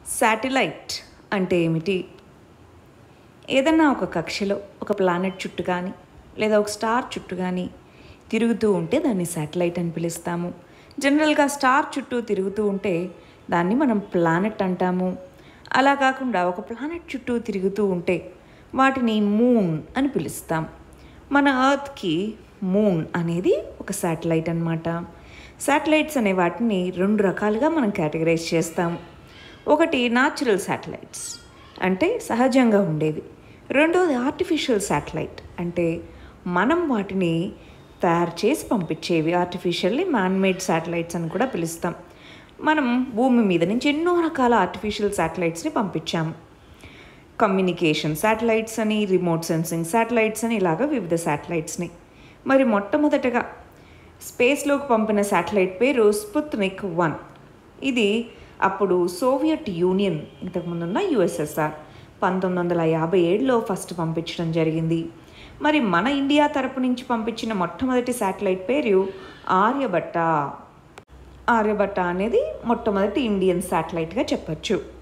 satellite అంటే ఏమిటి ఏదన్నా ఒక కక్షలో ఒక ప్లానెట్ చుట్టూ కానీ లేదా ఒక స్టార్ చుట్టూ కానీ తిరుగుతూ ఉంటే దాన్ని శాటిలైట్ అని పిలుస్తాము జనరల్గా స్టార్ చుట్టూ తిరుగుతూ ఉంటే దాన్ని మనం ప్లానెట్ అంటాము అలా కాకుండా ఒక ప్లానెట్ చుట్టూ తిరుగుతూ ఉంటే వాటిని మూన్ అని పిలుస్తాం మన ఎర్త్కి మూన్ అనేది ఒక శాటిలైట్ అన్నమాట శాటిలైట్స్ అనే వాటిని రెండు రకాలుగా మనం కేటగరైజ్ చేస్తాం ఒకటి న్యాచురల్ శాటిలైట్స్ అంటే సహజంగా ఉండేవి రెండోది ఆర్టిఫిషియల్ శాటిలైట్ అంటే మనం వాటిని తయారు చేసి పంపించేవి ఆర్టిఫిషియల్లీ మ్యాన్మేడ్ శాటిలైట్స్ అని కూడా పిలుస్తాం మనం భూమి మీద నుంచి ఎన్నో రకాల ఆర్టిఫిషియల్ శాటిలైట్స్ని పంపించాము కమ్యూనికేషన్ శాటిలైట్స్ అని రిమోట్ సెన్సింగ్ శాటిలైట్స్ అని ఇలాగ వివిధ శాటిలైట్స్ని మరి మొట్టమొదటగా స్పేస్లోకి పంపిన శాటిలైట్ పేరు స్పుత్నిక్ వన్ ఇది అప్పుడు సోవియట్ యూనియన్ ఇంతకుముందున్న యుఎస్ఎస్ఆర్ పంతొమ్మిది వందల యాభై ఏడులో ఫస్ట్ పంపించడం జరిగింది మరి మన ఇండియా తరపు నుంచి పంపించిన మొట్టమొదటి శాటిలైట్ పేరు ఆర్యభట్ట ఆర్యభట్ట అనేది మొట్టమొదటి ఇండియన్ శాటిలైట్గా చెప్పచ్చు